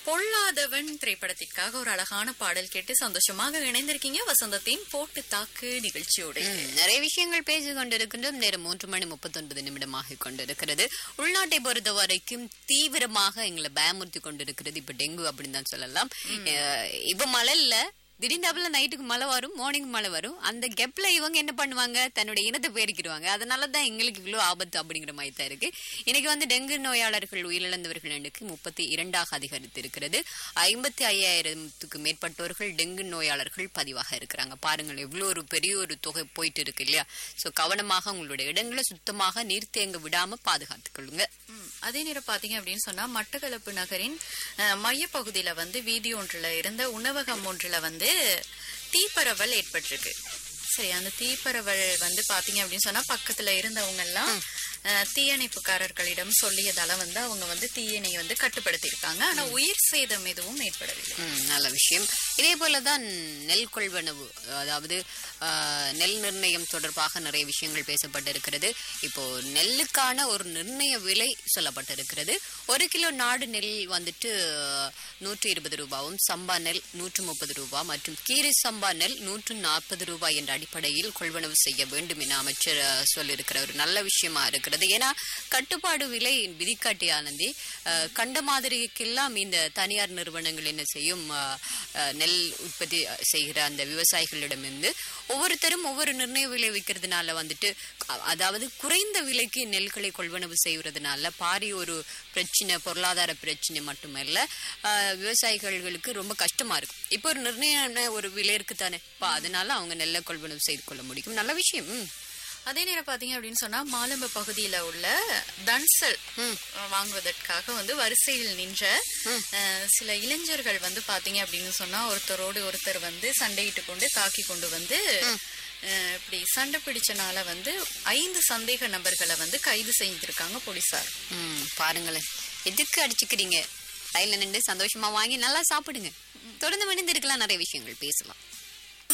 பொல்லாதவன் திரைப்படத்திற்காக ஒரு அழகான பாடல் கேட்டு சந்தோஷமாக இணைந்திருக்கீங்க வசந்தத்தின் போட்டு தாக்கு நிகழ்ச்சியோட ம், நிறைய விஷயங்கள் பேசிக் கொண்டிருக்கின்றோம் நேரம் மூன்று மணி முப்பத்தொன்பது நிமிடமாக கொண்டிருக்கிறது உள்நாட்டை பொறுத்த வரைக்கும் தீவிரமாக எங்களை பயமுறுத்தி கொண்டிருக்கிறது இப்ப டெங்கு அப்படின்னு தான் சொல்லலாம் அஹ், இப்ப மழை இல்ல திடீர்னு நைட்டுக்கு மழை வரும் மார்னிங் மழை வரும் அந்த கெப்ல இவங்க என்ன பண்ணுவாங்க தன்னுடைய இனத்தை பெருக்கிடுவாங்க அதனால தான் எங்களுக்கு இவ்வளவு ஆபத்து அப்படிங்கிற மாதிரி தான் இருக்கு இன்னைக்கு வந்து டெங்கு நோயாளர்கள் உயிரிழந்தவர்கள் எண்ணிக்கை முப்பத்தி இரண்டாக அதிகரித்து இருக்கிறது ஐம்பத்தி ஐயாயிரத்துக்கு மேற்பட்டோர்கள் டெங்கு நோயாளர்கள் பதிவாக இருக்கிறாங்க பாருங்கள் எவ்வளவு ஒரு பெரிய ஒரு தொகை போயிட்டு இருக்கு இல்லையா சோ கவனமாக உங்களுடைய இடங்களை சுத்தமாக நீர் தேங்க விடாம பாதுகாத்துக் கொள்ளுங்க ம், அதே நேரம் பாத்தீங்க அப்படின்னு சொன்னா மட்டக்களப்பு நகரின் அஹ், மையப்பகுதியில வந்து வீதி ஒன்றுல இருந்த உணவகம் ஒன்றுல வந்து தீப்பரவல் ஏற்பட்டிருக்கு சரி அந்த தீப்பரவல் வந்து பாத்தீங்க அப்படின்னு சொன்னா பக்கத்துல இருந்தவங்க எல்லாம் அஹ், தீயணைப்புக்காரர்களிடம் சொல்லியதால வந்து அவங்க வந்து தீயணை வந்து கட்டுப்படுத்தி இருக்காங்க ஆனா உயிர் சேதம் எதுவும் ஏற்படவில்லை ம், நல்ல விஷயம் இதே போலதான் நெல் கொள்வனவு அதாவது ஆ, நெல் நிர்ணயம் தொடர்பாக நிறைய விஷயங்கள் பேசப்பட்டிருக்கிறது இப்போ நெல்லுக்கான ஒரு நிர்ணய விலை சொல்லப்பட்டிருக்கிறது ஒரு கிலோ நாடு நெல் வந்துட்டு நூற்றி இருபது ரூபாவும் சம்பா நெல் நூற்று முப்பது ரூபாய் மற்றும் கீரை சம்பா நெல் நூற்று நாற்பது ரூபாய் என்ற அடிப்படையில் கொள்வனவு செய்ய வேண்டும் என அமைச்சர் ஆ, சொல்லியிருக்கிற ஒரு நல்ல விஷயமா இருக்கிறது ஏன்னா கட்டுப்பாடு விலை விதிக்காட்டி ஆனந்தி ஆ, கண்ட மாதிரிக்கெல்லாம் இந்த தனியார் நிறுவனங்கள் என்ன செய்யும் ஆ, ஆ, நெல் உற்பத்தி செய்கிற அந்த விவசாயிகளிடமிருந்து ஒவ்வொருத்தரும் ஒவ்வொரு நிர்ணய விலை விற்கிறதுனால வந்துட்டு அ- அதாவது குறைந்த விலைக்கு நெல்களை கொள்வனவு செய்வதனால பாரி ஒரு பிரச்சனை பொருளாதார பிரச்சனை மட்டுமல்ல ஆ, விவசாயிகளுக்கு ரொம்ப கஷ்டமா இருக்கும் இப்போ ஒரு நிர்ணய ஒரு விலை இருக்குதானே இப்போ அதனால அவங்க நெல்லை கொள்வனவு செய்து கொள்ள முடியும் நல்ல விஷயம் ம். அதே நேரம் பாத்தீங்க அப்படின்னு சொன்னா மாலம்ப பகுதியில உள்ள தன்சல் வாங்குவதற்காக வந்து வரிசையில் நின்ற அஹ், சில இளைஞர்கள் வந்து பாத்தீங்க அப்படின்னு சொன்னா ஒருத்தரோடு ஒருத்தர் வந்து சண்டையிட்டு கொண்டு தாக்கி கொண்டு வந்து அஹ், இப்படி சண்டை பிடிச்சனால வந்து ஐந்து சந்தேக நபர்களை வந்து கைது செய்திருக்காங்க போலீசார் ம் பாருங்களேன் எதுக்கு அடிச்சுக்கிறீங்க லைன்ல நின்று சந்தோஷமா வாங்கி நல்லா சாப்பிடுங்க தொடர்ந்து மணிந்திருக்கலாம் நிறைய விஷயங்கள் பேசலாம்